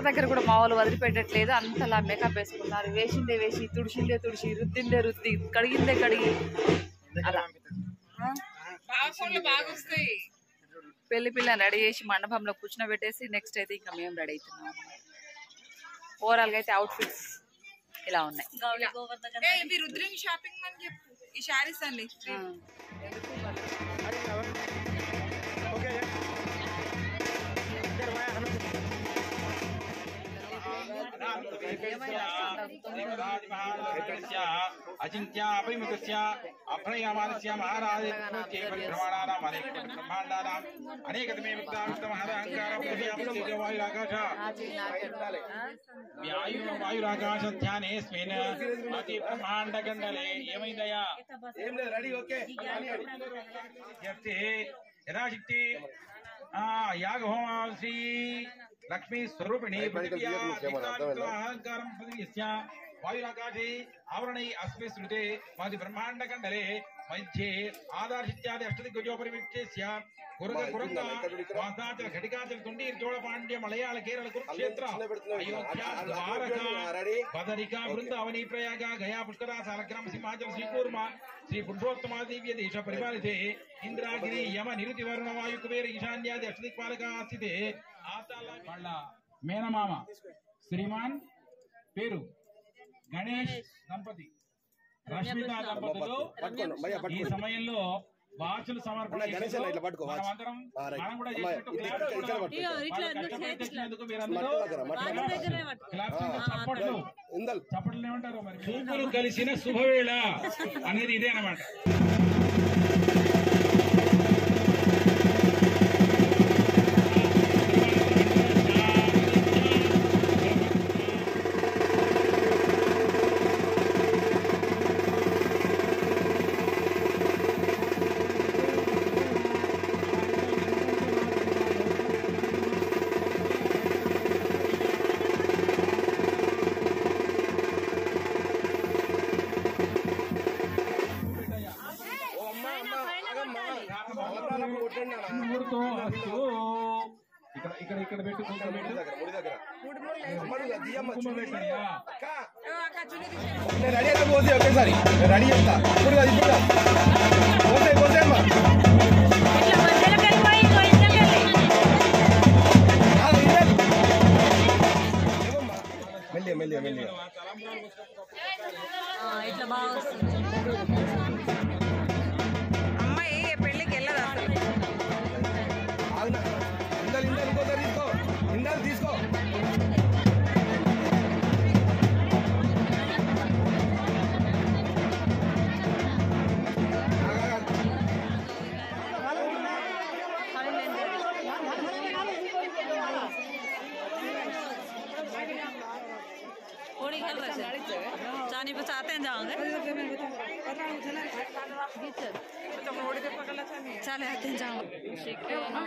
దగ్గర కూడా మా వాళ్ళు వదిలిపెట్టట్లేదు అంతలా మేకప్ వేసుకున్నారు వేసిందే వేసి తుడిసిందే తుడిసి రుద్దిందే రుద్ది కడిగిందే కడిగి అలా ఆ? పెళ్లి పిల్లని రెడీ చేసి మండపంలో కూర్చునబెట్టేసి నెక్స్ట్ అయితే ఇంకా మేము రెడీ అవుతున్నాం ఓవరాల్గా అయితే అవుట్ఫిట్స్ ఇలా ఉన్నాయి ఇవి రుద్రిని షాపింగ్ అని చెప్పు ఈ శారీస్ అండి ఆ. అచింత్యాపైముఖస్య అప్రయామానస్య మహారాజే పరిభ్రమణానాం అనేక బ్రహ్మాండానాం అనేకతమే విక్తావిక్తమహదహంకారం వాయురాకాశ వాయు వాయురాకాశ ధ్యానేస్మిన్ అతి బ్రహ్మాండ గండలే ఏమైందయ్యా యత్తే యథాశక్తి ఆ యాగహోమ శ్రీ లక్ష్మీ స్వరూపిణి పృథివ్యా అహంకారం పృథివ్యస్య వాయురాకాశే ఆవరణై అస్మి శృతే మాది బ్రహ్మాండ కండలే మధ్యే ఆధారిత్యాది అష్టదిగ్గజోపరిమిత్యస్య కురుగ కురంగ వాసాచల ఘటికాచల తుండీర్ చోళ పాండ్య మలయాళ కేరళ కురుక్షేత్ర అయోధ్య ద్వారక బదరిక బృందావని ప్రయాగ గయా పుష్కర సాలగ్రామ సింహాచల శ్రీకూర్మ శ్రీ పురుషోత్తమ దివ్య దేశ పరిపాలితే ఇంద్రాగిరి యమ నిరుతి వరుణ వాయు కుబేర ఈశాన్యాది అష్టదిక్పాలక స్థితే ఆతాల వాళ్ళ మేనమామ శ్రీమాన్ పేరు గణేష్ దంపతి రష్మిత దంపతులు ఈ సమయంలో వాచులు సమర్పణ చేసేందుకు మనమందరం మనం కూడా చేసినట్టు claps కొడదాం. వాళ్ళు కష్టపడి తెచ్చినందుకు మీరందరూ claps అంటే చప్పట్లు చప్పట్లు ఏమంటారు మరి చూపులు కలిసిన శుభవేళ అనేది ఇదే అన్నమాట ఊరుతో అస్తు. ఇక్కడ ఇక్కడ ఇక్కడ పెట్టు కుంకుమ పెట్టు కుంకుమ పెట్టయ్యా రెడీ అయితే పోతే ఒకేసారి రెడీ చెప్తా ఇప్పుడు కాదు ఇప్పుడు కాదు పోతే పోతే అమ్మా కాదు, ఇదే. ఏమమ్మా? మెల్లిగా మెల్లిగా మెల్లిగా ఇట్లా బాగా వస్తుంది అమ్మాయి పెళ్ళికి వెళ్ళదు అసలు ఆగునా ఇందాలు ఇందాలు ఇంకోసారి తీసుకో ఇందాలు తీసుకో थोड़ी खेल रहे थे जाने पे चाहते हैं जाओगे चले आते हैं जाओ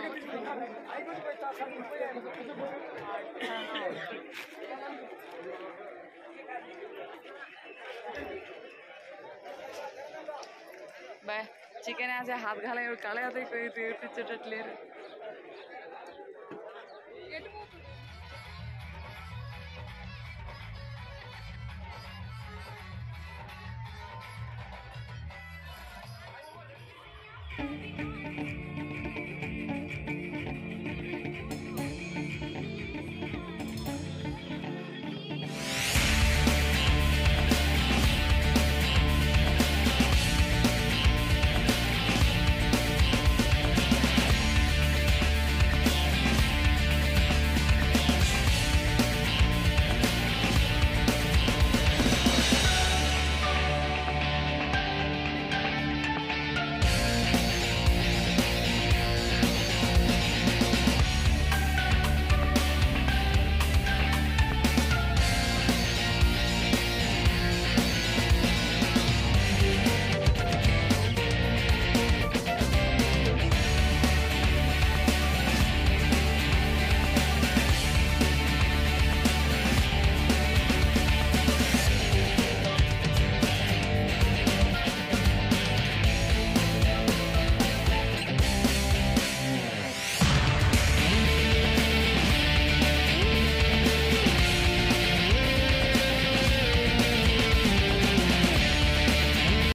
बाय चिकन ऐसे हाथ घाले और काले होते कोई पिक्चर टटलेर Thank